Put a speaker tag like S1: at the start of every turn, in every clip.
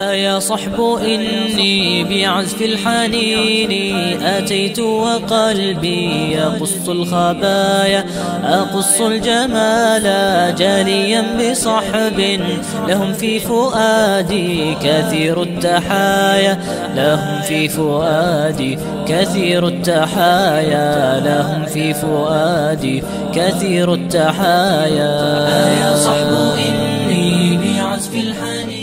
S1: يا صحب إني بعزف الحنين أتيت وقلبي يقص الخبايا أقص الجمال جاليا بصحب لهم في فؤادي كثير التحايا لهم في فؤادي كثير التحايا لهم في فؤادي كثير التحايا يا صحب إني بعزف الحنين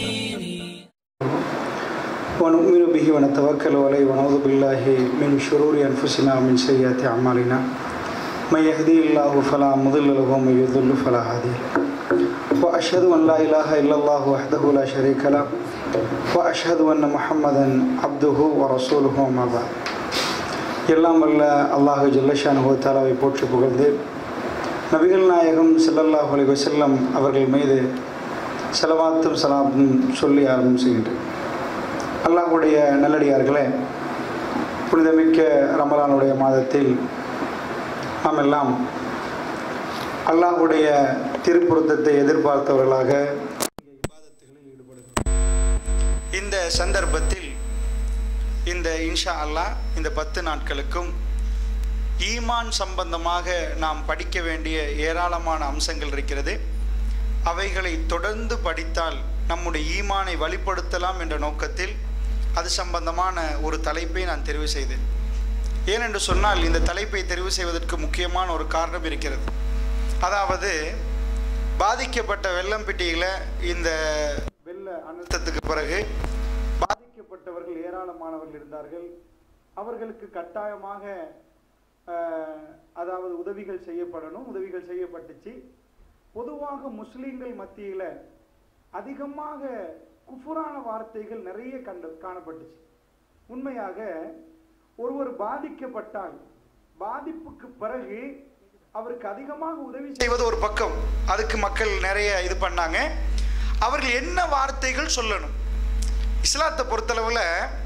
S2: ونؤمن به ونتوكل عليه ونعوذ بالله من شرور أنفسنا ومن سيئات أعمالنا من يهدي الله فلا مضل له ومن يضل فلا هادي له وأشهد أن لا إله إلا الله وحده لا شريك له وأشهد أن محمدا عبده ورسوله وما بعد எல்லாம் வல்ல அல்லாஹு ஜல்லஷானு தாலாவை போற்றி புகழ்ந்து நபிகள் நாயகம் ஸல்லல்லாஹு அலைஹி வஸல்லம் அவர்கள் மீது செலவாத்தும் சலாத்தும் சொல்லி ஆரம்பம் செய்கின்றேன் அல்லாஹுடைய நல்லடியார்களே புனிதமிக்க ரமலானுடைய மாதத்தில் நாம் எல்லாம் அல்லாஹுடைய திருப்புருத்தத்தை எதிர்பார்த்தவர்களாக இந்த சந்தர்ப்பத்தில் இந்த இன்ஷா அல்லாஹ் இந்த பத்து நாட்களுக்கும் ஈமான் சம்பந்தமாக நாம் படிக்க வேண்டிய ஏராளமான அம்சங்கள் இருக்கிறது அவைகளை தொடர்ந்து படித்தால் நம்முடைய ஈமானை வழிப்படுத்தலாம் என்ற நோக்கத்தில் அது சம்பந்தமான ஒரு தலைப்பை நான் தெரிவு செய்தேன் ஏனென்று சொன்னால் இந்த தலைப்பை தெரிவு செய்வதற்கு முக்கியமான ஒரு காரணம் இருக்கிறது அதாவது பாதிக்கப்பட்ட வெள்ளம்பிட்டியில் இந்த வெள்ள அனர்த்தத்துக்கு பிறகு பாதிக்கப்பட்டவர்கள் ஏராளமானவர்கள் இருந்தார்கள் அவர்களுக்கு கட்டாயமாக அஹ், அதாவது உதவிகள் செய்யப்படணும் உதவிகள் செய்யப்பட்டுச்சு பொதுவாக முஸ்லீம்கள் மத்தியில் அதிகமாக குஃபுரான வார்த்தைகள் நிறைய கண்டு காணப்பட்டுச்சு உண்மையாக ஒருவர் பாதிக்கப்பட்டால் பாதிப்புக்கு பிறகு அவருக்கு அதிகமாக உதவி செய்வது ஒரு பக்கம் அதுக்கு மக்கள் நிறைய இது பண்ணாங்க அவர்கள் என்ன வார்த்தைகள் சொல்லணும் இஸ்லாத்தை பொறுத்தளவில்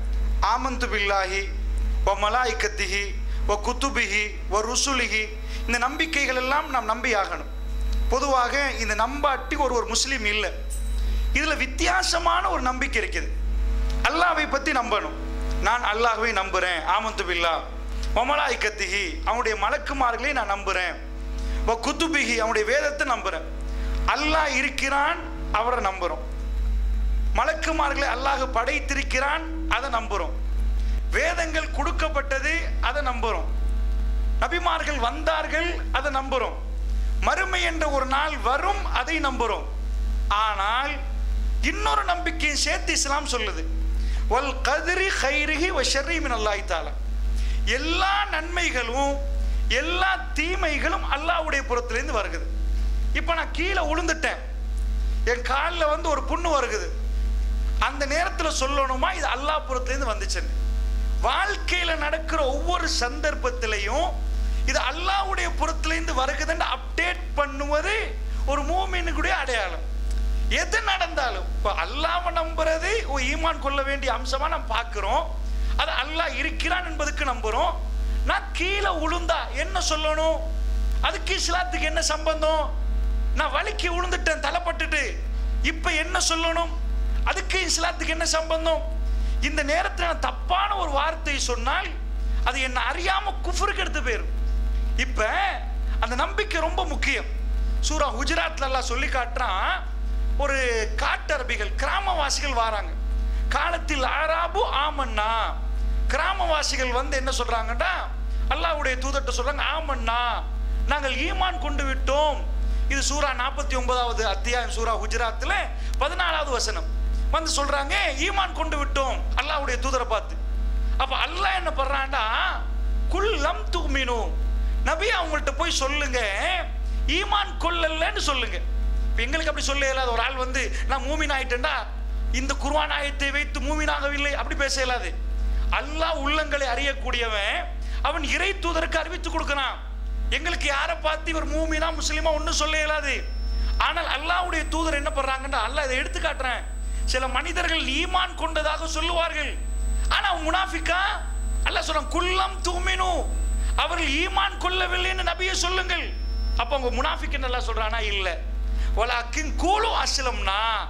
S2: ஆமந்து பில்லாஹி ஒ மலாய்க்கத்திஹி ஒ குத்துபிஹி ஒ ருசுலிஹி இந்த நம்பிக்கைகள் எல்லாம் நாம் நம்பி ஆகணும் பொதுவாக இந்த நம்பாட்டி ஒரு ஒரு முஸ்லீம் இல்லை இதில் வித்தியாசமான ஒரு நம்பிக்கை இருக்குது அல்லாவை பற்றி நம்பணும் நான் அல்லாஹ்வை நம்புகிறேன் ஆமந்து பில்லா ஒமலாய் கத்திகி அவனுடைய மலக்குமார்களை நான் நம்புகிறேன் ஒ குத்துபிகி அவனுடைய வேதத்தை நம்புகிறேன் அல்லாஹ் இருக்கிறான் அவரை நம்புகிறோம் மலக்குமார்களை அல்லாஹ் படைத்திருக்கிறான் அதை நம்புகிறோம் வேதங்கள் கொடுக்கப்பட்டது அதை நம்புகிறோம் நபிமார்கள் வந்தார்கள் அதை நம்புகிறோம் மறுமை என்ற ஒரு நாள் வரும் அதை நம்புகிறோம் ஆனால் இன்னொரு நம்பிக்கையும் சேர்த்து இஸ்லாம் சொல்லுது வல் கதிரி ஹைரிஹி வ ஷர்ரி மின் அல்லாஹ் தாலா எல்லா நன்மைகளும் எல்லா தீமைகளும் அல்லாஹ்வுடைய புறத்திலேருந்து வருகுது இப்போ நான் கீழே விழுந்துட்டேன் என் காலில் வந்து ஒரு புண்ணு வருகுது அந்த நேரத்தில் சொல்லணுமா இது அல்லாஹ் புறத்திலேருந்து வந்துச்சுன்னு வாழ்க்கையில் நடக்கிற ஒவ்வொரு சந்தர்ப்பத்திலையும் இது அல்லாஹ்வுடைய புறத்திலேருந்து வருகுதுன்னு அப்டேட் பண்ணுவது ஒரு மூமினுக்குடைய அடையாளம் எது நடந்தாலும் இப்போ அல்லாஹ்வை நம்புறது ஒரு ஈமான் கொள்ள வேண்டிய அம்சமா நம்ம பார்க்கிறோம் அது அல்லாஹ் இருக்கிறான் என்பதுக்கு நம்புறோம் நான் கீழே உளுந்தா என்ன சொல்லணும் அதுக்கு இஸ்லாத்துக்கு என்ன சம்பந்தம் நான் வலிக்கு விழுந்துட்டேன் தலைப்பட்டுட்டு இப்போ என்ன சொல்லணும் அதுக்கு இஸ்லாத்துக்கு என்ன சம்பந்தம் இந்த நேரத்தில் நான் தப்பான ஒரு வார்த்தை சொன்னால் அது என்ன அறியாம குஃபருக்கு எடுத்து போயிரும் இப்ப அந்த நம்பிக்கை ரொம்ப முக்கியம் சூரா குஜராத்ல எல்லாம் சொல்லி காட்டுறான் ஒரு காட்டரபிகள் கிராமவாசிகள் வராங்க காலத்தில் ஆராபு ஆமன்னா கிராமவாசிகள் வந்து என்ன சொல்றாங்கன்னா அல்லாஹ்வுடைய தூதர்ட்ட சொல்றாங்க ஆமன்னா நாங்கள் ஈமான் கொண்டு விட்டோம் இது சூரா நாற்பத்தி ஒன்பதாவது அத்தியாயம் சூரா குஜராத்தில் பதினாலாவது வசனம் வந்து சொல்றாங்க ஈமான் கொண்டு விட்டோம் அல்லாஹ்வுடைய தூதரை பார்த்து அப்ப அல்லாஹ் என்ன பண்றான்டா குல்லம் துமினு நபி அவங்கள்ட்ட போய் சொல்லுங்க ஈமான் கொள்ளலன்னு சொல்லுங்க இப்ப எங்களுக்கு அப்படி சொல்ல இயலாது ஒரு ஆள் வந்து நான் மூமின் ஆயிட்டேன்டா இந்த குர்ஆன் ஆயத்தை வைத்து மூமினாகவில்லை அப்படி பேச இயலாது அல்லாஹ் உள்ளங்களை அறியக்கூடியவன் அவன் இறை தூதருக்கு அறிவித்து கொடுக்கிறான் எங்களுக்கு யாரை பார்த்து இவர் மூமினா முஸ்லிமா ஒன்றும் சொல்ல இயலாது ஆனால் அல்லாஹ்வுடைய தூதர் என்ன பண்றாங்கன்னா அல்லாஹ் இதை எடுத்து காட்டுறேன் சில மனிதர்கள் ஈமான் கொண்டதாக சொல்லுவார்கள் ஆனா முனாஃபிக்கா அல்லாஹ் சொல்றான் குல்லம் தூமினு அவர்கள் ஈமான் கொள்ளவில்லைன்னு நபியை சொல்லுங்கள் அப்ப அவங்க முனாஃபிக் நல்லா சொல்றானா இல்ல வலாக்கின் கூலு அஸ்லம்னா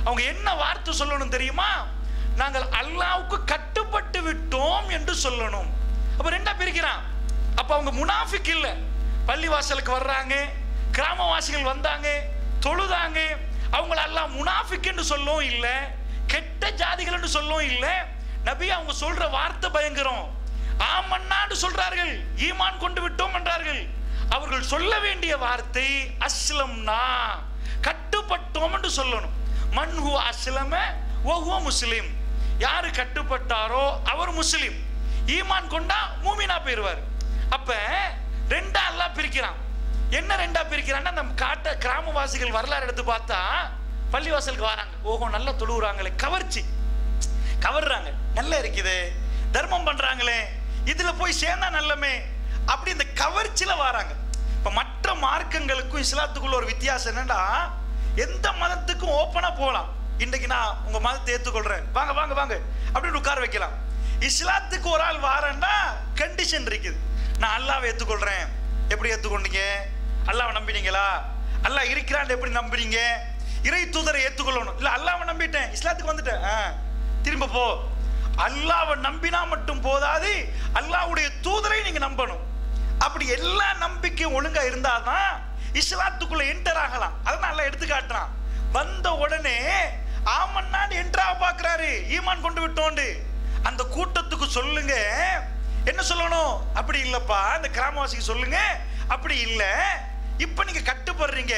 S2: அவங்க என்ன வார்த்தை சொல்லணும் தெரியுமா நாங்கள் அல்லாவுக்கு கட்டுப்பட்டு விட்டோம் என்று சொல்லணும் அப்ப ரெண்டா பிரிக்கிறான் அப்ப அவங்க முனாஃபிக் இல்ல பள்ளிவாசலுக்கு வர்றாங்க கிராமவாசிகள் வந்தாங்க தொழுதாங்க அவங்கள அல்லாஹ் முனாஃபிக் என்று சொல்லவும் இல்ல கெட்ட ஜாதிகள் என்று சொல்லவும் இல்ல நபி அவங்க சொல்ற வார்த்தை பயங்கரம் ஆமன்னான்னு சொல்றார்கள் ஈமான் கொண்டு விட்டோம் என்றார்கள் அவர்கள் சொல்ல வேண்டிய வார்த்தை அஸ்லம்னா கட்டுப்பட்டோம் என்று சொல்லணும் மன்ஹு அஸ்லம ஓஹுவ முஸ்லிம் யாரு கட்டுப்பட்டாரோ அவர் முஸ்லிம் ஈமான் கொண்டா மூமினா போயிருவார் அப்ப ரெண்டா அல்லாஹ் பிரிக்கிறான் என்ன ரெண்டா பிரிக்கிறான்னா நம்ம காட்ட கிராமவாசிகள் வரலாறு எடுத்து பார்த்தா பள்ளிவாசலுக்கு வராங்க ஓஹோ நல்லா தொழுவுறாங்களே கவர்ச்சி கவர்றாங்க நல்லா இருக்குது தர்மம் பண்றாங்களே இதுல போய் சேர்ந்தா நல்லமே அப்படி இந்த கவர்ச்சியில வராங்க இப்ப மற்ற மார்க்கங்களுக்கும் இஸ்லாத்துக்குள்ள ஒரு வித்தியாசம் என்னன்னா எந்த மதத்துக்கும் ஓப்பனா போகலாம் இன்னைக்கு நான் உங்க மதத்தை ஏத்துக்கொள்றேன் வாங்க வாங்க வாங்க அப்படின்னு உட்கார வைக்கலாம் இஸ்லாத்துக்கு ஒரு ஆள் வாரேன்னா கண்டிஷன் இருக்குது நான் அல்லாவை ஏத்துக்கொள்றேன் எப்படி ஏத்துக்கொண்டீங்க அல்லாவை நம்பினீங்களா அல்லாஹ் இருக்கிறான் எப்படி நம்புறீங்க இறை தூதரை ஏத்துக்கொள்ளணும் இல்ல அல்லாவை நம்பிட்டேன் இஸ்லாத்துக்கு வந்துட்டேன் ஆ, திரும்ப போ அல்லாவை நம்பினா மட்டும் போதாது அல்லாஹ்வுடைய தூதரை நீங்க நம்பணும் அப்படி எல்லா நம்பிக்கையும் ஒழுங்கா இருந்தாதான் இஸ்லாத்துக்குள்ள என்டர் ஆகலாம் அதான் நல்லா எடுத்து காட்டுறான் வந்த உடனே ஆமன்னான்னு என்ட்ரா பாக்குறாரு ஈமான் கொண்டு விட்டோண்டு அந்த கூட்டத்துக்கு சொல்லுங்க என்ன சொல்லணும் அப்படி இல்லப்பா அந்த கிராமவாசிக்கு சொல்லுங்க அப்படி இல்ல இப்ப நீங்க கட்டுப்படுறீங்க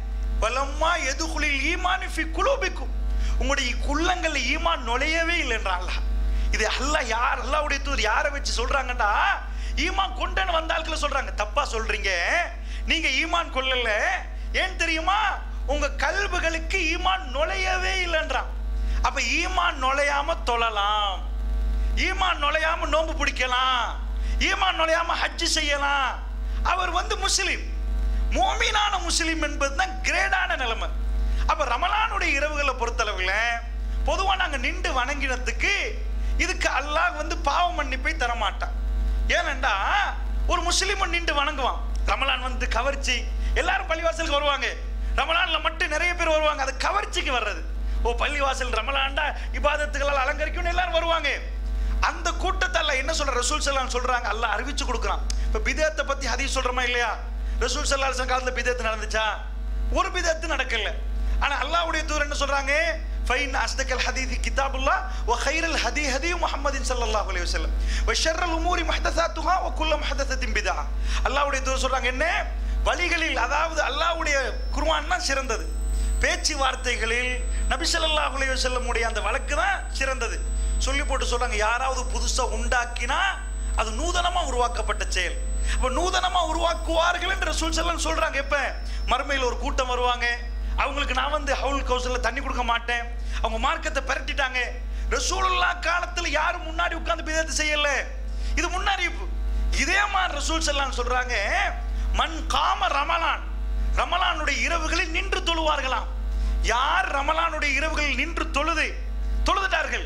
S2: வலம்மா எதுகுளில் ஈமான் ஃபி குலூபிக்கும் உங்களுடைய குள்ளங்கள்ல ஈமான் நுழையவே இல்லைன்றான் அல்லாஹ் இது அல்லாஹ் யார் அல்லாஹ்வுடைய தூதர் யாரை வச்சு சொல்றாங்கன்னா ஈமான் கொண்டன்னு வந்த ஆட்களை சொல்றாங்க தப்பா சொல்றீங்க நீங்க ஈமான் கொள்ளல ஏன் தெரியுமா உங்க கல்புகளுக்கு ஈமான் நுழையவே இல்லைன்றான் அப்ப ஈமான் நுழையாம தொழலாம் ஈமான் நுழையாம நோன்பு பிடிக்கலாம் ஈமான் நுழையாம ஹஜ்ஜு செய்யலாம் அவர் வந்து முஸ்லிம் மோமீனான முஸ்லிம் என்பது தான் கிரேடான நிலைமை அப்ப ரமலானுடைய இரவுகளை பொறுத்தளவுல பொதுவா நாங்க நின்று வணங்கினதுக்கு இதுக்கு அல்லாஹ் வந்து பாவ மன்னிப்பை தரமாட்டான் ஏனண்டா ஒரு முஸ்லீம் நின்று வணங்குவான் ரமலான் வந்து கவர்ச்சி எல்லாரும் பள்ளிவாசலுக்கு வருவாங்க ரமலான்ல மட்டும் நிறைய பேர் வருவாங்க அது கவர்ச்சிக்கு வர்றது ஓ பள்ளிவாசல் ரமலான்டா இபாதத்துகளால் அலங்கரிக்கும்னு எல்லாரும் வருவாங்க அந்த கூட்டத்தை அல்லாஹ் என்ன சொல்ற ரசூல் சல்லாம் சொல்றாங்க அல்லாஹ் அறிவிச்சு கொடுக்குறான் இப்ப பிதத்தை பத்தி ஹதீஸ் சொல்றோமா இல்லையா ரசூல் சல்லா காலத்துல பிதத்து நடந்துச்சா ஒரு பிதத்து நடக்கல ஆனா அல்லாஹ்வுடைய தூதர் என்ன சொல்றாங்க ஃபைன் அஸ்தகல் ஹதீதி கிதாபுல்லா வ கைரல் ஹதி ஹதி முஹம்மதின் ஸல்லல்லாஹு அலைஹி வஸல்லம் வ ஷர்ரல் உமூரி முஹ்தஸாத்துஹா வ குல்லு முஹ்தஸத்தின் பிதா அல்லாஹ்வுடைய தூதர் சொல்றாங்க என்ன வழிகளில் அதாவது அல்லாஹ்வுடைய குர்ஆன் தான் சிறந்தது பேச்சு வார்த்தைகளில் நபி ஸல்லல்லாஹு அலைஹி வஸல்லம் உடைய அந்த வழக்கு தான் சிறந்தது சொல்லி போட்டு சொல்றாங்க யாராவது புதுசா உண்டாக்கினா அது நூதனமா உருவாக்கப்பட்ட செயல் அப்ப நூதனமா உருவாக்குவார்கள் என்று ரசூல் ஸல்லல்லாஹு சொல்றாங்க எப்ப மறுமையில் ஒரு கூட்டம் வருவாங்க அவங்களுக்கு நான் வந்து ஹவுல் கௌசல்ல தண்ணி கொடுக்க மாட்டேன் அவங்க மார்க்கத்தை பரட்டிட்டாங்க ரசூலுல்லா காலத்துல யாரும் முன்னாடி உட்கார்ந்து பிதத்தை செய்யல இது முன்னறிவிப்பு இதே மாதிரி ரசூல் ஸல்லல்லாஹு சொல்றாங்க மண் காம ரமலான் ரமலானுடைய இரவுகளில் நின்று தொழுவார்களாம் யார் ரமலானுடைய இரவுகளில் நின்று தொழுது தொழுதுட்டார்கள்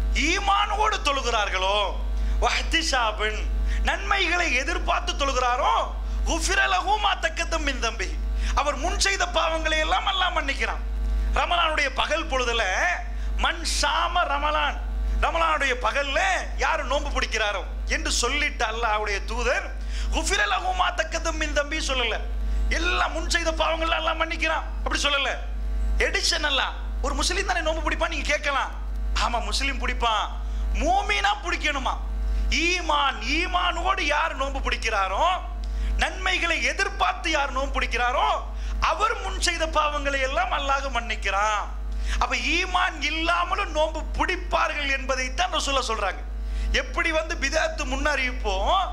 S2: ஈமானோடு தொழுகிறார்களோ வஹ்திஷாபின் நன்மைகளை எதிர்பார்த்து தொழுகிறாரோ உஃபிரலகுமா தக்கத்தம் மின் தம்பி அவர் முன் செய்த பாவங்களை எல்லாம் அல்லாஹ் மன்னிக்கிறான் ரமலானுடைய பகல் பொழுதுல மண் சாம ரமலான் ரமலானுடைய பகல்ல யாரு நோன்பு பிடிக்கிறாரோ என்று சொல்லிட்டு அல்லாஹ்வுடைய தூதர் உஃபிரலகுமா தக்கத்தம் மின் தம்பி சொல்லல எல்லாம் முன் செய்த பாவங்கள் எல்லாம் மன்னிக்கிறான் அப்படி சொல்லல எடிஷன் அல்ல ஒரு முஸ்லீம் தானே நோன்பு பிடிப்பான் நீங்க கேட்கலாம் ஆமா முஸ்லீம் பிடிப்பான் மூமினா பிடிக்கணுமா ஈமான் ஈமானோடு யார் நோன்பு பிடிக்கிறாரோ நன்மைகளை எதிர்பார்த்து யார் நோன்பு பிடிக்கிறாரோ அவர் முன் செய்த பாவங்களை எல்லாம் அல்லாஹ் மன்னிக்கிறான் அப்ப ஈமான் இல்லாமலும் நோன்பு பிடிப்பார்கள் என்பதைத்தான் ரசூலா சொல்றாங்க எப்படி வந்து பிதாத்து முன்னறிவிப்போ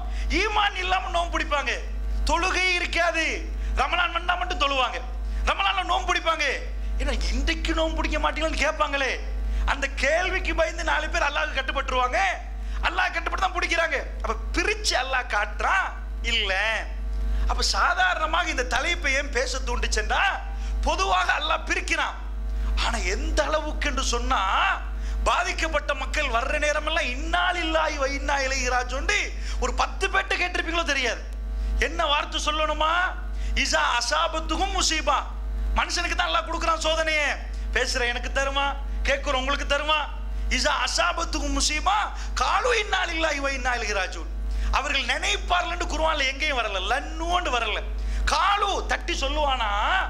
S2: ஈமான் இல்லாம நோன்பு பிடிப்பாங்க தொழுகை இருக்காது ரமலான் வந்தா மட்டும் தொழுவாங்க ரமலான்ல நோன்பு பிடிப்பாங்க ஏன்னா இன்றைக்கு நோன்பு பிடிக்க மாட்டீங்களான்னு கேட்பாங்களே அந்த கேள்விக்கு பயந்து நாலு பேர் அல்லாஹ் கட்டுப்பட்டுருவாங்க அல்லாஹ் கட்டுப்பட்டு தான் பிடிக்கிறாங்க அப்ப பிரிச்சு அல்லாஹ் காட்டுறான் இல்ல அப்ப சாதாரணமாக இந்த தலைப்பை ஏன் பேச தூண்டுச்சேன்னா பொதுவாக அல்லாஹ் பிரிக்கிறான் ஆனா எந்த அளவுக்கு என்று சொன்னா பாதிக்கப்பட்ட மக்கள் வர்ற நேரமெல்லாம் இன்னால் இல்லாய் இன்னா இலைகிறா சொல்லி ஒரு பத்து பேர்ட்ட கேட்டிருப்பீங்களோ தெரியாது என்ன வார்த்தை சொல்லணுமா இசா அசாபத்துக்கும் முசீபா மனுஷனுக்கு தான் எல்லாம் கொடுக்குறான் சோதனையே பேசுற எனக்கு தருமா கேட்குற உங்களுக்கு தருமா இசா அசாபத்துக்கு முசீமா காலு இந்நாளில்லா இவ இந்நாளில் ராஜூன் அவர்கள் நினைப்பார்கள் குருவான்ல எங்கேயும் வரல லன்னுண்டு வரல காலு தட்டி சொல்லுவானா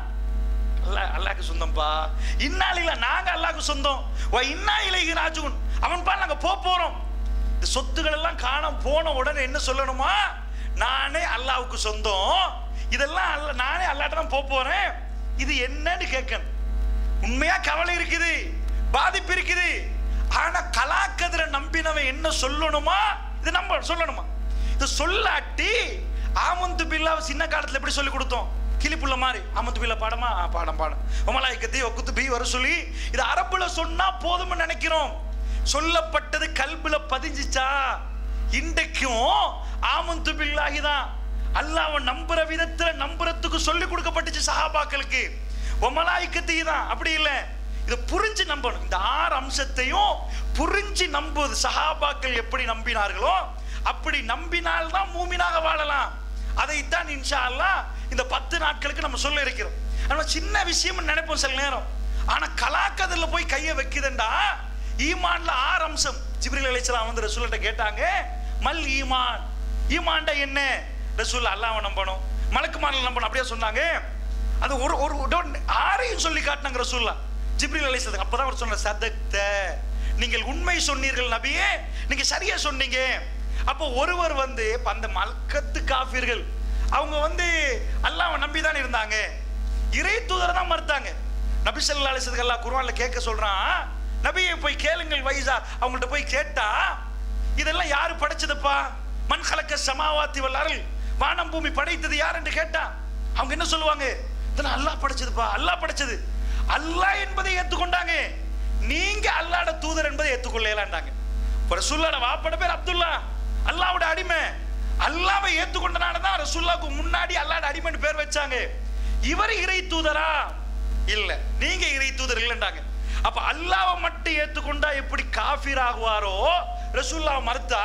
S2: அல்லாஹ் அல்லாஹ்க்கு சொந்தம்ப்பா இன்னாலில நாங்க அல்லாஹ்க்கு சொந்தம் வ இன்னா இலைஹி ராஜூன் அவன் பா நாங்க போக போறோம் இந்த சொத்துக்கள் எல்லாம் காணாம போன உடனே என்ன சொல்லணுமா நானே அல்லாஹ்வுக்கு சொந்தம் இதெல்லாம் அல்ல நானே அல்லாட்ட தான் போக போறேன் இது என்னன்னு கேட்கணும் உண்மையா கவலை இருக்குது பாதிப்பு இருக்குது ஆனா கலாக்கதிர நம்பினவன் என்ன சொல்லணுமா இது நம்ம சொல்லணுமா இது சொல்லாட்டி ஆமந்து பில்லாவை சின்ன காலத்துல எப்படி சொல்லி கொடுத்தோம் கிளிப்புள்ள மாதிரி ஆமந்து பில்லா பாடமா ஆ, பாடம் பாடம் ஒமலாய்க்கத்தி ஒக்குத்து பி வர சொல்லி இது அரபுல சொன்னா போதும்னு நினைக்கிறோம் சொல்லப்பட்டது கல்புல பதிஞ்சிச்சா இன்றைக்கும் ஆமந்து பில்லாஹி தான் அல்லாஹ்வை நம்புற விதத்துல நம்புறதுக்கு சொல்லி கொடுக்கப்பட்டுச்சு சஹாபாக்களுக்கு ஒமலாய்க்கத்தி தான் அப்படி இல்லை இதை புரிஞ்சு நம்பணும் இந்த ஆறு அம்சத்தையும் புரிஞ்சு நம்புவது சஹாபாக்கள் எப்படி நம்பினார்களோ அப்படி நம்பினால்தான் மூமினாக வாழலாம் அதைத்தான் இன்ஷா அல்லாஹ் இந்த பத்து நாட்களுக்கு நம்ம சொல்ல இருக்கிறோம் நம்ம சின்ன விஷயம் நினைப்போம் சில நேரம் ஆனா கலாக்கதில் போய் கையை வைக்குதுண்டா ஈமான்ல ஆறு அம்சம் ஜிப்ரில் அலைஹிஸ்ஸலாம் வந்து ரசூல்கிட்ட கேட்டாங்க மல் ஈமான் ஈமான்டா என்ன ரசூல் அல்லாஹ்வை நம்பணும் மலக்குமாரில் நம்பணும் அப்படியே சொன்னாங்க அது ஒரு ஒரு ஒரு- ஆறையும் சொல்லி காட்டினாங்க ரசூல்லா ஜிப்ரில் அலைஹிஸ்ஸலாம் அப்பதான் அவர் சொன்ன சதக்த நீங்கள் உண்மை சொன்னீர்கள் நபியே நீங்க சரியா சொன்னீங்க அப்போ ஒருவர் வந்து இப்ப அந்த மல்கத்து காஃபிர்கள் அவங்க வந்து அல்லாஹ்வை நம்பி தான் இருந்தாங்க இறை தூதரை தான் மறுத்தாங்க நபி ஸல்லல்லாஹு அலைஹி வஸல்லம் அல்லாஹ் குர்ஆன்ல கேட்க சொல்றான் நபியை போய் கேளுங்கள் வைசா அவங்கள்ட்ட போய் கேட்டா இதெல்லாம் யாரு படைச்சதுப்பா மண் கலக்க சமாவாத்தி வல்லாரல் வானம் பூமி படைத்தது யார் என்று கேட்டா அவங்க என்ன சொல்லுவாங்க இதெல்லாம் அல்லாஹ் படைச்சதுப்பா அல்லாஹ் படைச்சது அல்லாஹ் என்பதை ஏத்துக்கொண்டாங்க நீங்க அல்லாஹ்ட தூதர் என்பதை ஏத்துக்கொள்ளலாண்டாங்க இப்போ ரசூல்லாட வாப்பட பேர் அப்துல்லா அல்லாஹ்வோட அடிமை அல்லாவை ஏத்துக்கொண்டனால தான் ரசூல்லாவுக்கு முன்னாடி அல்லாஹ்ட அடிமைன்னு பேர் வச்சாங்க இவர் இறை தூதரா இல்ல நீங்க இறை தூதர் இல்லைன்றாங்க அப்ப அல்லாவை மட்டும் ஏத்துக்கொண்டா எப்படி காஃபிர் ஆகுவாரோ ரசூல்லாவை மறுத்தா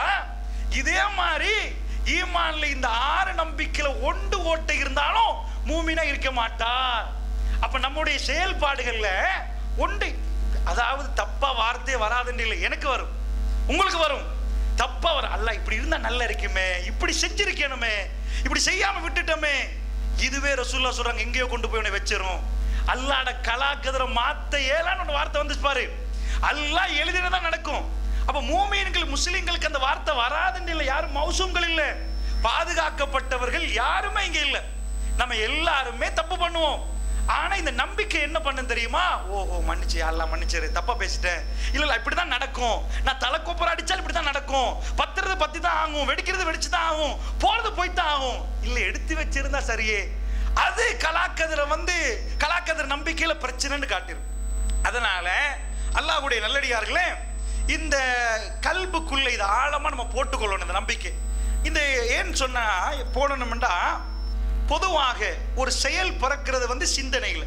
S2: இதே மாதிரி ஈமான்ல இந்த ஆறு நம்பிக்கையில ஒன்று ஓட்டை இருந்தாலும் மூமினா இருக்க மாட்டார் அப்ப நம்முடைய செயல்பாடுகள்ல ஒன்று அதாவது தப்பா வார்த்தையே வராதுன்னு இல்லை எனக்கு வரும் உங்களுக்கு வரும் தப்பா வரும் அல்ல இப்படி இருந்தா நல்லா இருக்குமே இப்படி செஞ்சிருக்கணுமே இப்படி செய்யாம விட்டுட்டோமே இதுவே ரசூல்லா சொல்றாங்க எங்கேயோ கொண்டு போய் உன்னை வச்சிரும் அல்லாட கலாக்கதிர மாத்த ஏலான்னு ஒரு வார்த்தை வந்து பாரு அல்லாஹ் எழுதினதான் நடக்கும் அப்ப மூமியன்கள் முஸ்லிம்களுக்கு அந்த வார்த்தை வராதுன்னு இல்லை யாரும் மௌசூம்கள் இல்லை பாதுகாக்கப்பட்டவர்கள் யாருமே இங்க இல்லை நம்ம எல்லாருமே தப்பு பண்ணுவோம் ஆனா இந்த நம்பிக்கை என்ன பண்ணும் தெரியுமா ஓ ஓ மன்னிச்சு எல்லாம் மன்னிச்சிரு தப்பா பேசிட்டேன் இல்ல இல்ல இப்படிதான் நடக்கும் நான் தலை கொப்பரை அடிச்சாலும் இப்படிதான் நடக்கும் பத்துறது பத்தி தான் ஆகும் வெடிக்கிறது வெடிச்சு தான் ஆகும் போறது போய் தான் ஆகும் இல்ல எடுத்து வச்சிருந்தா சரியே அது கலாக்கதிர வந்து கலாக்கதிர நம்பிக்கையில பிரச்சனைன்னு காட்டிரும் அதனால அல்லாஹ்வுடைய நல்லடியார்களே இந்த கல்புக்குள்ள இது ஆழமா நம்ம போட்டுக்கொள்ளணும் இந்த நம்பிக்கை இந்த ஏன் சொன்னா போடணும்டா பொதுவாக ஒரு செயல் பிறக்கிறது வந்து சிந்தனையில்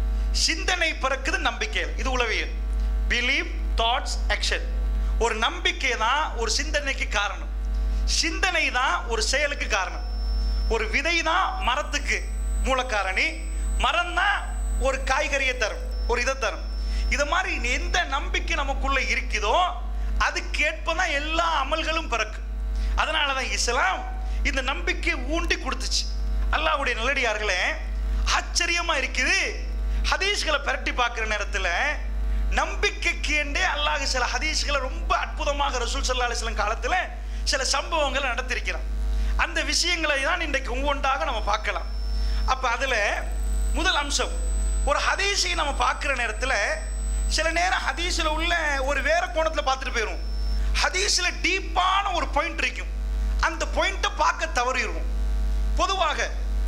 S2: சிந்தனை பிறக்குது நம்பிக்கையில் இது உளவியல் பிலீவ் தாட்ஸ் ஆக்ஷன் ஒரு நம்பிக்கை தான் ஒரு சிந்தனைக்கு காரணம் சிந்தனை தான் ஒரு செயலுக்கு காரணம் ஒரு விதை தான் மரத்துக்கு மூலக்காரணி மரம் தான் ஒரு காய்கறியை தரும் ஒரு இதை தரும் இது மாதிரி எந்த நம்பிக்கை நமக்குள்ள இருக்குதோ அதுக்கேற்ப தான் எல்லா அமல்களும் பிறக்கும் அதனால தான் இஸ்லாம் இந்த நம்பிக்கை ஊண்டி கொடுத்துச்சு அல்லாஹ்வுடைய நல்லடியார்களே ஆச்சரியமா இருக்குது ஹதீஸ்களை பிரட்டி பார்க்குற நேரத்தில் நம்பிக்கைக்கு என்றே அல்லாஹ் சில ஹதீஸ்களை ரொம்ப அற்புதமாக ரசூல் சல்லா அலிஸ்லாம் காலத்தில் சில சம்பவங்களை நடத்திருக்கிறான் அந்த விஷயங்களை தான் இன்றைக்கு ஒவ்வொன்றாக நம்ம பார்க்கலாம் அப்போ அதில் முதல் அம்சம் ஒரு ஹதீஸை நம்ம பார்க்குற நேரத்தில் சில நேரம் ஹதீஸில் உள்ள ஒரு வேற கோணத்தில் பார்த்துட்டு போயிடும் ஹதீஸில் டீப்பான ஒரு பாயிண்ட் இருக்கும் அந்த பாயிண்ட்டை பார்க்க தவறிடுவோம் பொதுவாக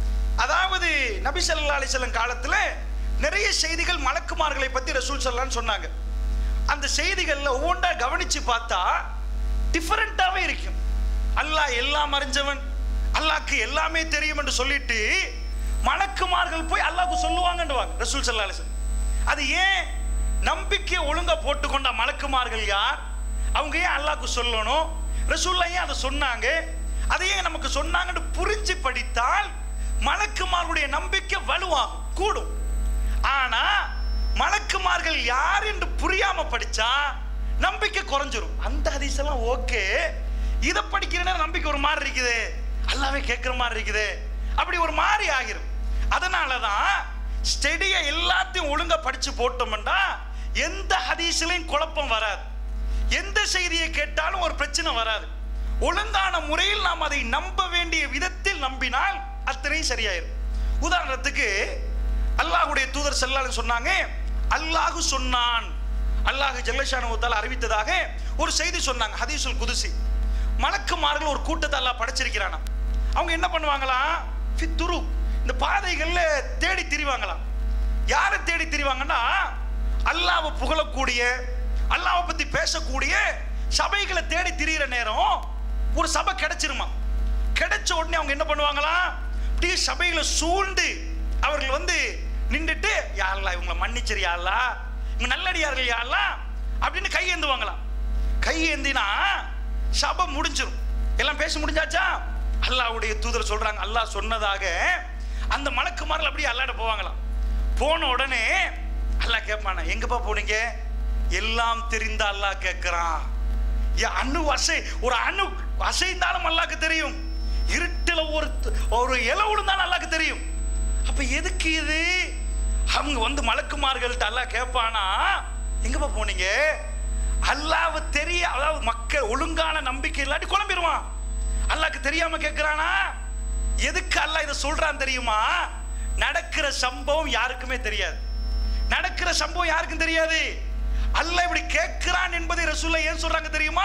S2: அதாவது நபி ஸல்லல்லாஹு அலைஹி வஸல்லம் காலத்தில் நிறைய செய்திகள் மலக்குமார்களை பற்றி ரசூல் ஸல்லல்லாஹு சொன்னாங்க அந்த செய்திகளில் ஒவ்வொன்றா கவனித்து பார்த்தா டிஃபரெண்ட்டாகவே இருக்கும் அல்லாஹ் எல்லாம் அறிஞ்சவன் அல்லாஹ்க்கு எல்லாமே தெரியும் என்று சொல்லிட்டு மலக்குமார்கள் போய் அல்லாஹ்க்கு சொல்லுவாங்கன்னுவாங்க ரசூல் ஸல்லல்லாஹு அலைஹி வஸல்லம் அது ஏன் நம்பிக்கை ஒழுங்கா போட்டுக்கொண்ட மலக்குமார்கள் யார் அவங்க ஏன் அல்லாஹ்க்கு சொல்லணும் ரசூல்லா ஏன் அதை சொன்னாங்க அதை ஏன் நமக்கு சொன்னாங்கன்னு புரிஞ்சு படித்தால் மலக்குமார்களுடைய நம்பிக்கை வலுவாகும் கூடும் ஆனா மலக்குமார்கள் யார் என்று புரியாம படிச்சா நம்பிக்கை குறைஞ்சிரும் அந்த ஹதீஸ் எல்லாம் ஓகே இதை படிக்கிற நேரம் நம்பிக்கை ஒரு மாதிரி இருக்குது அல்லாவே கேட்குற மாதிரி இருக்குது அப்படி ஒரு மாதிரி ஆகிரும் அதனால தான் ஸ்டெடியை எல்லாத்தையும் ஒழுங்கா படிச்சு போட்டோம்னா எந்த ஹதீஸ்லையும் குழப்பம் வராது எந்த செய்தியை கேட்டாலும் ஒரு பிரச்சனை வராது ஒழுங்கான முறையில் நாம் அதை நம்ப வேண்டிய விதத்தில் நம்பினால் அத்தனையும் சரியாயிரும் உதாரணத்துக்கு அல்லாஹ்வுடைய தூதர் செல்லான்னு சொன்னாங்க அல்லாஹ் சொன்னான் அல்லாஹ் ஜல்லஷானுவத்தால் அறிவித்ததாக ஒரு செய்தி சொன்னாங்க ஹதீசுல் குதுசி மலக்குமார்கள் ஒரு கூட்டத்தை அல்லாஹ் படைச்சிருக்கிறானா அவங்க என்ன பண்ணுவாங்களாம் ஃபித்துரு இந்த பாதைகள்ல தேடி திரிவாங்களாம் யாரை தேடி திரிவாங்கன்னா அல்லாஹ்வை புகழக்கூடிய அல்லாஹ்வை பத்தி பேசக்கூடிய சபைகளை தேடி திரியிற நேரம் ஒரு சபை கிடைச்சிருமா கிடைச்ச உடனே அவங்க என்ன பண்ணுவாங்களாம் அப்படியே சபைகளை சூழ்ந்து அவர்கள் வந்து நின்றுட்டு யாரெல்லாம் இவங்களை மன்னிச்சிரு யாருலா இவங்க நல்லடியார்கள் யாரெல்லாம் அப்படின்னு கையேந்துவாங்களாம் கையேந்தினா சபை முடிஞ்சிரும் எல்லாம் பேச முடிஞ்சாச்சா அல்லாஹ்வுடைய தூதர் சொல்றாங்க அல்லாஹ் சொன்னதாக அந்த மலக்குமார்கள் அப்படியே அல்லாட போவாங்களாம் போன உடனே அல்லாஹ் கேட்பானா எங்கப்பா போனீங்க எல்லாம் தெரிந்த அல்லாஹ் கேட்கிறான் ஏன் அணு அசை ஒரு அணு அசைந்தாலும் அல்லாஹ்க்கு தெரியும் இருட்டுல ஒரு ஒரு இலை விழுந்தாலும் அல்லாஹ்க்கு தெரியும் அப்ப எதுக்கு இது அவங்க வந்து மலக்குமார்கள்ட்ட அல்லாஹ் கேட்பானா எங்கப்பா போனீங்க அல்லாஹ் தெரிய அதாவது மக்கள் ஒழுங்கான நம்பிக்கை இல்லாட்டி குழம்பிடுவான் அல்லாஹ்க்கு தெரியாம கேட்கிறானா எதுக்கு அல்லாஹ் இதை சொல்றான் தெரியுமா நடக்கிற சம்பவம் யாருக்குமே தெரியாது நடக்கிற சம்பவம் யாருக்கும் தெரியாது அல்லாஹ் இப்படி கேட்கிறான் என்பதை ரசூல்லா ஏன் சொல்றாங்க தெரியுமா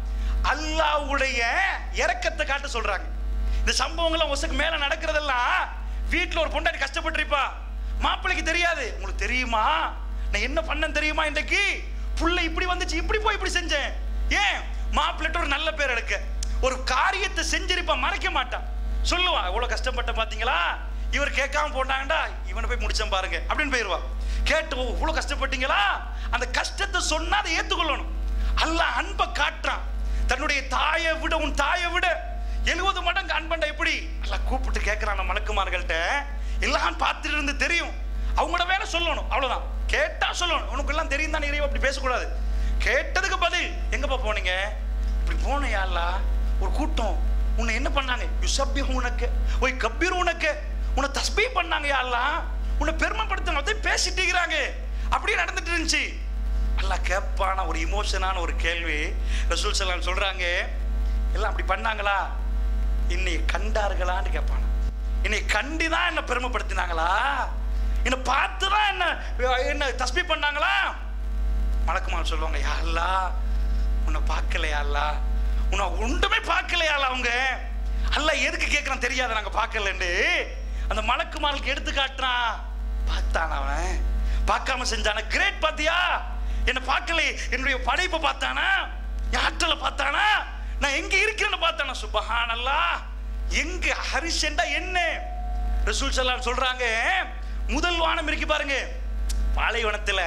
S2: அல்லாஹ்வுடைய இரக்கத்தை காட்ட சொல்றாங்க இந்த சம்பவங்கள்லாம் ஒசக்கு மேல நடக்கிறதெல்லாம் வீட்ல ஒரு பொண்டாட்டி கஷ்டப்பட்டிருப்பா மாப்பிள்ளைக்கு தெரியாது உங்களுக்கு தெரியுமா நான் என்ன பண்ணேன் தெரியுமா இன்றைக்கு புள்ள இப்படி வந்துச்சு இப்படி போய் இப்படி செஞ்சேன் ஏன் மாப்பிள்ளைட்ட ஒரு நல்ல பேர் எடுக்க ஒரு காரியத்தை செஞ்சிருப்பா மறைக்க மாட்டான் சொல்லுவா எவ்வளவு கஷ்டப்பட்ட பாத்தீங்களா இவர் கேட்காம போட்டாங்கடா இவனை போய் முடிச்சேன் பாருங்க அப்படின்னு போயிருவா கேட்டு ஓ இவ்வளவு கஷ்டப்பட்டீங்களா அந்த கஷ்டத்தை சொன்னா அதை ஏத்துக்கொள்ளணும் அல்லாஹ் அன்பை காட்டுறான் தன்னுடைய தாயை விட உன் தாயை விட எழுபது மடங்கு அன்பண்டா எப்படி எல்லாம் கூப்பிட்டு கேட்கிறான் நம்ம மலக்குமார்கள்ட்ட எல்லாம் பார்த்துட்டு இருந்து தெரியும் அவங்களோட வேலை சொல்லணும் அவ்வளவுதான் கேட்டா சொல்லணும் உனக்கு எல்லாம் தெரியும் தானே இறைவா அப்படி பேசக்கூடாது கேட்டதுக்கு பதில் எங்கப்பா போனீங்க இப்படி போனையா அல்லா ஒரு கூட்டம் உன்னை என்ன பண்ணாங்க யுசப்பி உனக்கு ஒய் கப்பீர் உனக்கு உன்னை தஸ்பீ பண்ணாங்க யாரெல்லாம் உன்னை பெருமைப்படுத்தணும் அதை பேசிட்டு இருக்கிறாங்க அப்படியே நடந்துட்டு இருந்துச்சு அல்லாஹ் கேட்பான ஒரு இமோஷனான ஒரு கேள்வி ரசூல் சலாம் சொல்றாங்க எல்லாம் அப்படி பண்ணாங்களா இன்னை கண்டார்களான்னு கேட்பான என்னை கண்டு தான் என்ன பெருமைப்படுத்தினாங்களா என்னை பார்த்து தான் என்ன என்ன தஸ்பீ பண்ணாங்களா மலக்குமார் சொல்லுவாங்க யாருலா உன்னை பார்க்கலையாலா உன்னை ஒன்றுமே பார்க்கலையால அவங்க அல்ல எதுக்கு கேட்கறான் தெரியாது நாங்க பார்க்கலன்னு அந்த மலக்குமாருக்கு எடுத்து காட்டுறான் பார்த்தான் அவன் பார்க்காம செஞ்சான கிரேட் பாத்தியா என்ன பார்க்கல என்னுடைய படைப்பை பார்த்தானா என் ஆற்றலை பார்த்தானா நான் எங்க இருக்கிறேன்னு பார்த்தானா சுபஹானல்லா எங்க ஹரிஷன்டா என்ன ரசூல் சலாம் சொல்றாங்க முதல் வானம் இருக்கு பாருங்க பாலைவனத்துல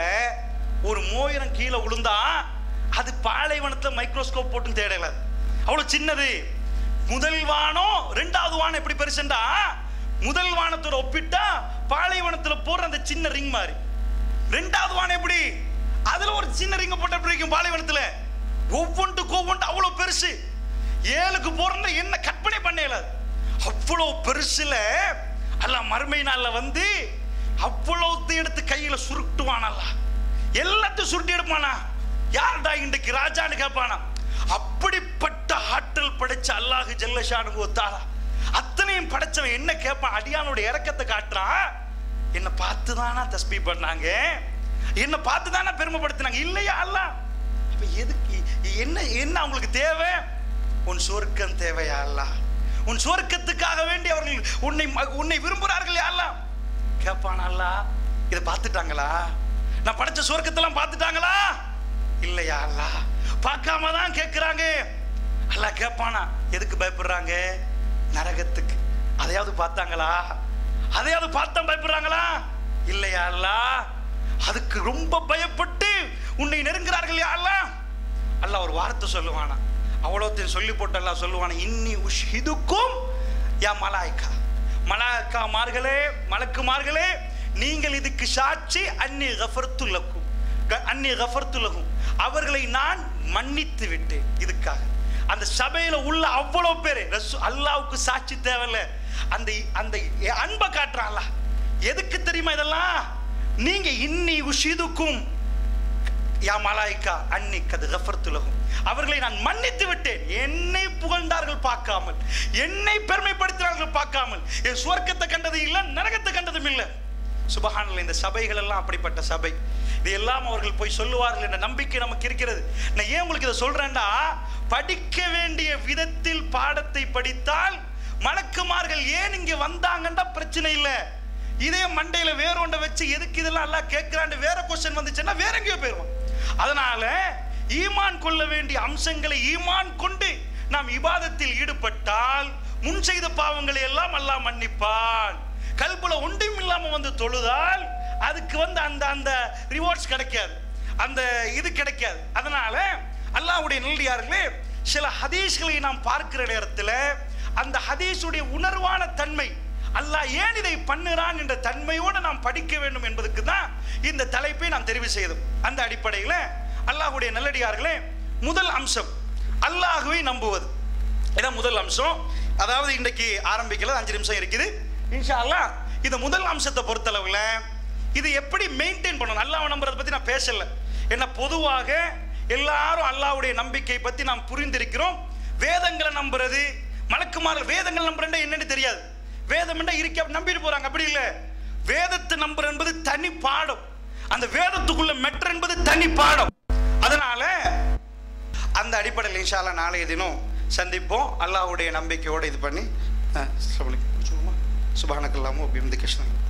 S2: ஒரு மோயிரம் கீழே விழுந்தா அது பாலைவனத்துல மைக்ரோஸ்கோப் போட்டு தேடல அவ்வளவு சின்னது முதல் வானம் ரெண்டாவது வானம் எப்படி பெருசுண்டா முதல் வானத்தோட ஒப்பிட்டா பாலைவனத்துல போடுற அந்த சின்ன ரிங் மாதிரி ரெண்டாவது வானம் எப்படி அதுல ஒரு சின்ன ரிங்க போட்ட எப்படி இருக்கும் பாலைவனத்துல ஒவ்வொன்றுக்கு ஒவ்வொன்று அவ்வளவு பெருசு ஏழுக்கு போறோம்னா என்ன கற்பனை பண்ணல அவ்வளவு பெருசுல அல்ல மறுமை நாள்ல வந்து அவ்வளவு எடுத்து கையில சுருட்டுவானல்ல எல்லாத்தையும் சுருட்டி எடுப்பானா யார்டா இன்றைக்கு ராஜான்னு கேட்பானா அப்படிப்பட்ட ஆற்றல் படைச்ச அல்லாஹ் ஜல்லஷானு ஒத்தாரா அத்தனையும் படைச்சவன் என்ன கேட்பான் அடியானோட இறக்கத்தை காட்டுறான் என்னை பார்த்து தானா தஸ்பீ பண்ணாங்க என்னை பார்த்து தானே பெருமைப்படுத்தினாங்க இல்லையா அல்ல அப்ப எதுக்கு என்ன என்ன அவங்களுக்கு தேவை உன் சொர்க்கம் தேவையா அல்ல உன் சொர்க்கத்துக்காக வேண்டி அவர்கள் உன்னை உன்னை விரும்புகிறார்கள் அல்ல கேட்பான் அல்ல இதை பார்த்துட்டாங்களா நான் படைச்ச சொர்க்கத்தெல்லாம் பார்த்துட்டாங்களா இல்லையா அல்ல பார்க்காம தான் கேட்குறாங்க அல்லாஹ் கேட்பானா எதுக்கு பயப்படுறாங்க நரகத்துக்கு அதையாவது பார்த்தாங்களா அதையாவது பார்த்தா பயப்படுறாங்களா இல்லையா அல்லா அதுக்கு ரொம்ப பயப்பட்டு உன்னை நெருங்குறார்கள் அல்லா அல்லாஹ் ஒரு வார்த்தை சொல்லுவானா அவ்வளோத்தையும் சொல்லி போட்டு அல்லாஹ் சொல்லுவானா இன்னி உஷ்ஹிதுக்கும் யா மலாய்க்கா மலாய்க்கா மார்களே மலக்குமார்களே நீங்கள் இதுக்கு சாட்சி அன்னி கஃபர்த்துலக்கும் அன்னி கஃபர்த்துலகும் அவர்களை நான் மன்னித்து விட்டேன் இதுக்காக அந்த சபையில உள்ள அவ்வளவு பேர் அல்லாவுக்கு சாட்சி தேவையில்ல அந்த அந்த அன்பை காட்டுறான் அல்லாஹ் எதுக்கு தெரியுமா இதெல்லாம் நீங்க இன்னி உஷிதுக்கும் யா மலாய்க்கா அன்னி கது கஃபர்த்துலகும் அவர்களை நான் மன்னித்து விட்டேன் என்னை புகழ்ந்தார்கள் பார்க்காமல் என்னை பெருமைப்படுத்தினார்கள் பார்க்காமல் என் சுவர்க்கத்தை கண்டது இல்லை நரகத்தை கண்டதும் இல்லை சுபஹானில் இந்த சபைகள் எல்லாம் அப்படிப்பட்ட சபை இது எல்லாம் அவர்கள் போய் சொல்லுவார்கள் என்ற நம்பிக்கை நமக்கு இருக்கிறது நான் ஏன் உங்களுக்கு இதை சொல்றேன்டா படிக்க வேண்டிய விதத்தில் பாடத்தை படித்தால் மலக்குமார்கள் ஏன் இங்க வந்தாங்கன்றா பிரச்சனை இல்லை இதே மண்டையில வேற ஒன்றை வச்சு எதுக்கு இதெல்லாம் எல்லாம் கேட்கிறான்னு வேற கொஸ்டின் வந்துச்சுன்னா வேற எங்கேயோ போயிடுவோம் அதனால ஈமான் கொள்ள வேண்டிய அம்சங்களை ஈமான் கொண்டு நாம் இபாதத்தில் ஈடுபட்டால் முன் செய்த பாவங்களை எல்லாம் அல்லாஹ் மன்னிப்பான் கல்புல ஒன்றும் இல்லாம வந்து தொழுதால் அதுக்கு வந்து அந்த அந்த ரிவார்ட்ஸ் கிடைக்காது அந்த இது கிடைக்காது அதனால அல்லாஹ்வுடைய நல்லடியார்களே சில ஹதீஸ்களை நாம் பார்க்கிற நேரத்தில் அந்த ஹதீஸுடைய உணர்வான தன்மை அல்லாஹ் ஏன் இதை பண்ணுறான் என்ற தன்மையோடு நாம் படிக்க வேண்டும் என்பதற்கு தான் இந்த தலைப்பை நாம் தெரிவு செய்தோம் அந்த அடிப்படையில் அல்லாஹ்வுடைய நல்லடியார்களே முதல் அம்சம் அல்லாஹுவை நம்புவது இதான் முதல் அம்சம் அதாவது இன்றைக்கு ஆரம்பிக்கல அஞ்சு நிமிஷம் இருக்குது இன்ஷா அல்லாஹ் இந்த முதல் அம்சத்தை பொறுத்தளவில் இது எப்படி மெயின்டைன் பண்ணணும் அல்லாஹ்வை நம்புறதை பற்றி நான் பேசல ஏன்னா பொதுவாக எல்லாரும் அல்லாஹ்வுடைய நம்பிக்கை பற்றி நாம் புரிந்திருக்கிறோம் வேதங்களை நம்புறது மலக்குமார்கள் வேதங்கள் நம்புறேன் என்னன்னு தெரியாது வேதம் என்ன இருக்க நம்பிட்டு போறாங்க அப்படி இல்லை வேதத்தை நம்புற என்பது தனி பாடம் அந்த வேதத்துக்குள்ள மெட்ரு என்பது தனி பாடம் அதனால அந்த அடிப்படையில் இன்ஷால்லா நாளைய தினம் சந்திப்போம் அல்லாஹ்வுடைய நம்பிக்கையோடு இது பண்ணி சுபானக்கல்லாமோ பிம்தி கிருஷ்ணன்